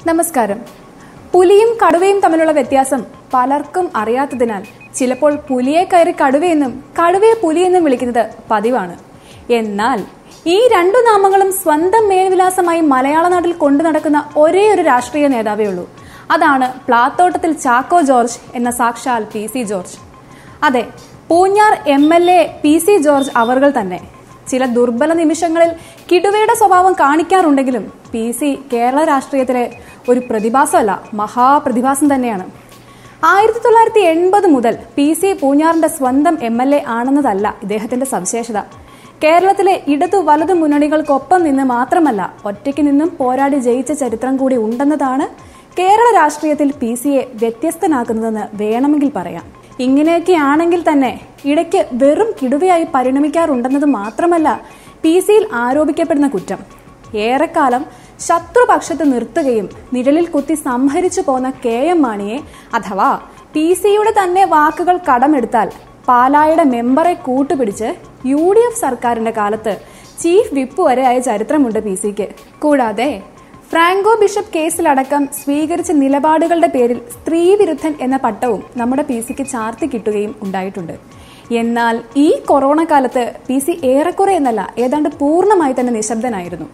നമസ്കാരം പുലിയും കടുവയും തമ്മിലുള്ള വ്യത്യാസം പലർക്കും അറിയാത്തതിനാൽ ചിലപ്പോൾ പുലിയെ കയറി കടുവയെന്നും കടുവയെ പുലിയെന്നും വിളിക്കുന്നത് പതിവാണ് എന്നാൽ ഈ രണ്ടു നാമങ്ങളും സ്വന്തം മേൽവിലാസമായി മലയാള നാട്ടിൽ കൊണ്ടു നടക്കുന്ന ഒരേ ഒരു രാഷ്ട്രീയ നേതാവേ ഉള്ളൂ അതാണ് പ്ലാത്തോട്ടത്തിൽ ചാക്കോ ജോർജ് എന്ന സാക്ഷാൽ പി സി ജോർജ് അതെ Poonjar M L A P C George അവർകൾ തന്നെ ചില ദുർബല നിമിഷങ്ങളിൽ കിടുവയുടെ സ്വഭാവം കാണിക്കാറുണ്ടെങ്കിലും പി സി കേരള രാഷ്ട്രീയത്തിലെ ഒരു പ്രതിഭാസമല്ല മഹാപ്രതിഭാസം തന്നെയാണ് ആയിരത്തി തൊള്ളായിരത്തി എൺപത് മുതൽ പി സി പൂഞ്ഞാറിന്റെ സ്വന്തം എം എൽ എ ആണെന്നതല്ല ഇദ്ദേഹത്തിന്റെ സവിശേഷത കേരളത്തിലെ ഇടതു വലതു മുന്നണികൾക്കൊപ്പം നിന്ന് മാത്രമല്ല ഒറ്റയ്ക്ക് നിന്നും പോരാടി ജയിച്ച ചരിത്രം കൂടി ഉണ്ടെന്നതാണ് കേരള രാഷ്ട്രീയത്തിൽ പി സിയെ വ്യത്യസ്തനാക്കുന്നതെന്ന് വേണമെങ്കിൽ പറയാം ഇങ്ങനെയൊക്കെയാണെങ്കിൽ തന്നെ ഇടയ്ക്ക് വെറും കിടുവയായി പരിണമിക്കാറുണ്ടെന്നത് മാത്രമല്ല പി സിയിൽ ആരോപിക്കപ്പെടുന്ന കുറ്റം ഏറെക്കാലം ശത്രുപക്ഷത്ത് നിർത്തുകയും നിഴലിൽ കുത്തി സംഹരിച്ചു പോന്ന കെ എം മാണിയെ അഥവാ പി സിയുടെ തന്നെ വാക്കുകൾ കടമെടുത്താൽ പാലായുടെ മെമ്പറെ കൂട്ടുപിടിച്ച് യു ഡി എഫ് സർക്കാരിന്റെ കാലത്ത് ചീഫ് വിപ്പ് വരെ ആയ ചരിത്രമുണ്ട് പി സിക്ക് കൂടാതെ ഫ്രാങ്കോ ബിഷപ്പ് കേസിലടക്കം സ്വീകരിച്ച നിലപാടുകളുടെ പേരിൽ സ്ത്രീവിരുദ്ധൻ എന്ന പട്ടവും നമ്മുടെ പി സിക്ക് ചാർത്തി കിട്ടുകയും ഉണ്ടായിട്ടുണ്ട് എന്നാൽ ഈ കൊറോണ കാലത്ത് പി സി ഏറെക്കുറെ എന്നല്ല ഏതാണ്ട് പൂർണ്ണമായി തന്നെ നിശബ്ദനായിരുന്നു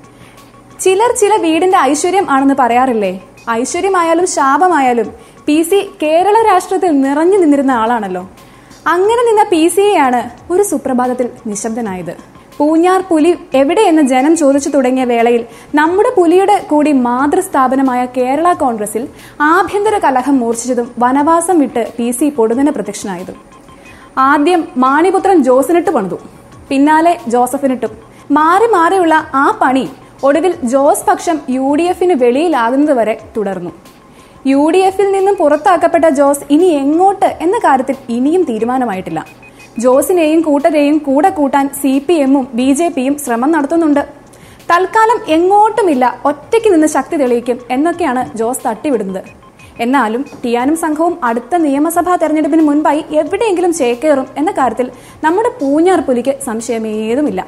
ചിലർ ചില വീടിന്റെ ഐശ്വര്യം ആണെന്ന് പറയാറില്ലേ ഐശ്വര്യമായാലും ശാപമായാലും പി സി കേരള രാഷ്ട്രീയത്തിൽ നിറഞ്ഞു നിന്നിരുന്ന ആളാണല്ലോ അങ്ങനെ നിന്ന പി സിയെയാണ് ഒരു സുപ്രഭാതത്തിൽ നിശബ്ദനായത് പൂഞ്ഞാർ പുലി എവിടെയെന്ന് ജനം ചോദിച്ചു തുടങ്ങിയ വേളയിൽ നമ്മുടെ പുലിയുടെ കൂടി മാതൃസ്ഥാപനമായ കേരള കോൺഗ്രസിൽ ആഭ്യന്തര കലഹം മൂർച്ഛിച്ചതും വനവാസം വിട്ട് പി സി പൊടുന്നനെ പ്രത്യക്ഷനായതും ആദ്യം മാണിപുത്രൻ ജോസിനിട്ട് പണിതു പിന്നാലെ ജോസഫിനിട്ടും മാറി മാറിയുള്ള ആ പണി ഒടുവിൽ ജോസ് പക്ഷം യു ഡി എഫിന് വെളിയിലാകുന്നതുവരെ തുടർന്നു യു ഡി എഫിൽ നിന്നും പുറത്താക്കപ്പെട്ട ജോസ് ഇനി എങ്ങോട്ട് എന്ന കാര്യത്തിൽ ഇനിയും തീരുമാനമായിട്ടില്ല ജോസിനെയും കൂട്ടരെയും കൂടെ കൂട്ടാൻ സി പി എമ്മും ബി ജെ പിയും ശ്രമം നടത്തുന്നുണ്ട് തൽക്കാലം എങ്ങോട്ടുമില്ല ഒറ്റയ്ക്ക് നിന്ന് ശക്തി തെളിയിക്കും എന്നൊക്കെയാണ് ജോസ് തട്ടിവിടുന്നത് എന്നാലും ടിയാനും സംഘവും അടുത്ത നിയമസഭാ തെരഞ്ഞെടുപ്പിന് മുൻപായി എവിടെയെങ്കിലും ചേക്കേറും എന്ന കാര്യത്തിൽ നമ്മുടെ പൂഞ്ഞാർ പുലിക്ക് സംശയമേതുമില്ല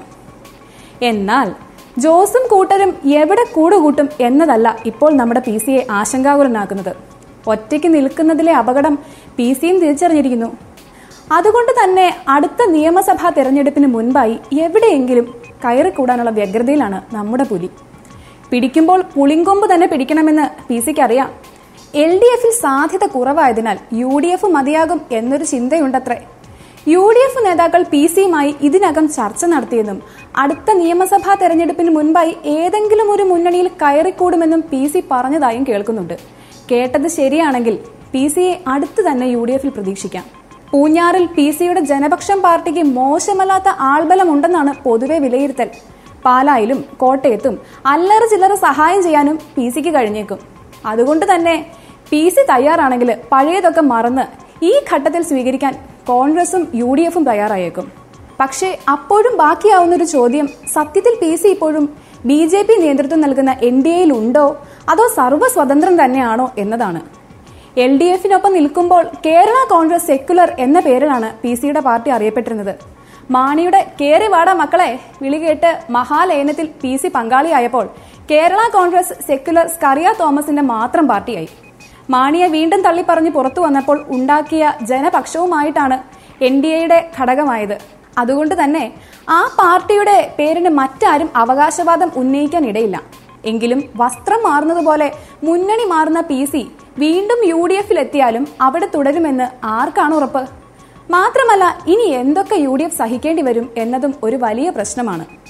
എന്നാൽ ജോസും കൂട്ടരും എവിടെ കൂടുകൂട്ടും എന്നതല്ല ഇപ്പോൾ നമ്മുടെ പി സിയെ ആശങ്കാകുലനാക്കുന്നത് ഒറ്റയ്ക്ക് നിൽക്കുന്നതിലെ അപകടം പി സിയും തിരിച്ചറിഞ്ഞിരിക്കുന്നു അതുകൊണ്ട് തന്നെ അടുത്ത നിയമസഭാ തെരഞ്ഞെടുപ്പിന് മുൻപായി എവിടെയെങ്കിലും കയറിക്കൂടാനുള്ള വ്യഗ്രതയിലാണ് നമ്മുടെ പുലി പിടിക്കുമ്പോൾ പുളിങ്കൊമ്പ് തന്നെ പിടിക്കണമെന്ന് പി സിക്ക് അറിയാം എൽ ഡി എഫിൽ സാധ്യത കുറവായതിനാൽ യു ഡി എഫ് മതിയാകും എന്നൊരു ചിന്തയുണ്ടത്രേ യു ഡി എഫ് നേതാക്കൾ പി സിയുമായി ഇതിനകം ചർച്ച നടത്തിയെന്നും അടുത്ത നിയമസഭാ തെരഞ്ഞെടുപ്പിന് മുൻപായി ഏതെങ്കിലും ഒരു മുന്നണിയിൽ കയറിക്കൂടുമെന്നും പി സി പറഞ്ഞതായും കേൾക്കുന്നുണ്ട് കേട്ടത് ശരിയാണെങ്കിൽ പി സിയെ അടുത്ത് തന്നെ യു ഡി എഫിൽ പ്രതീക്ഷിക്കാം പൂഞ്ഞാറിൽ പി സിയുടെ ജനപക്ഷം പാർട്ടിക്ക് മോശമല്ലാത്ത ആൾബലം ഉണ്ടെന്നാണ് പൊതുവെ വിലയിരുത്തൽ പാലായിലും കോട്ടയത്തും അല്ലറ ചില്ലറ സഹായം ചെയ്യാനും പി സിക്ക് കഴിഞ്ഞേക്കും അതുകൊണ്ട് തന്നെ പി സി തയ്യാറാണെങ്കിൽ പഴയതൊക്കെ മറന്ന് ഈ ഘട്ടത്തിൽ സ്വീകരിക്കാൻ കോൺഗ്രസും യു ഡി എഫും തയ്യാറായേക്കും പക്ഷേ അപ്പോഴും ബാക്കിയാവുന്ന ഒരു ചോദ്യം സത്യത്തിൽ പി സി ഇപ്പോഴും ബി ജെ പി നേതൃത്വം നൽകുന്ന എൻ ഡി എയിൽ ഉണ്ടോ അതോ സർവ്വസ്വതന്ത്രം തന്നെയാണോ എന്നതാണ് എൽ ഡി എഫിനൊപ്പം നിൽക്കുമ്പോൾ കേരള കോൺഗ്രസ് സെക്കുലർ എന്ന പേരിലാണ് പി സിയുടെ പാർട്ടി അറിയപ്പെട്ടിരുന്നത് മാണിയുടെ കേറി വാടാ മക്കളെ വിളി കേട്ട് മഹാലയനത്തിൽ പി സി പങ്കാളിയായപ്പോൾ കേരള കോൺഗ്രസ് സെക്കുലർ സ്കറിയ തോമസിന്റെ മാത്രം പാർട്ടിയായി മാണിയെ വീണ്ടും തള്ളിപ്പറഞ്ഞ് പുറത്തു വന്നപ്പോൾ ഉണ്ടാക്കിയ ജനപക്ഷവുമായിട്ടാണ് എൻ ഡി എയുടെ ഘടകമായത് അതുകൊണ്ട് തന്നെ ആ പാർട്ടിയുടെ പേരിന് മറ്റാരും അവകാശവാദം ഉന്നയിക്കാൻ ഇടയില്ല എങ്കിലും വസ്ത്രം മാറുന്നതുപോലെ മുന്നണി മാറുന്ന പി സി വീണ്ടും യു ഡി എഫിൽ എത്തിയാലും അവിടെ തുടരുമെന്ന് ആർക്കാണ് ഉറപ്പ് മാത്രമല്ല ഇനി എന്തൊക്കെ യു ഡി എഫ് സഹിക്കേണ്ടി വരും എന്നതും ഒരു വലിയ പ്രശ്നമാണ്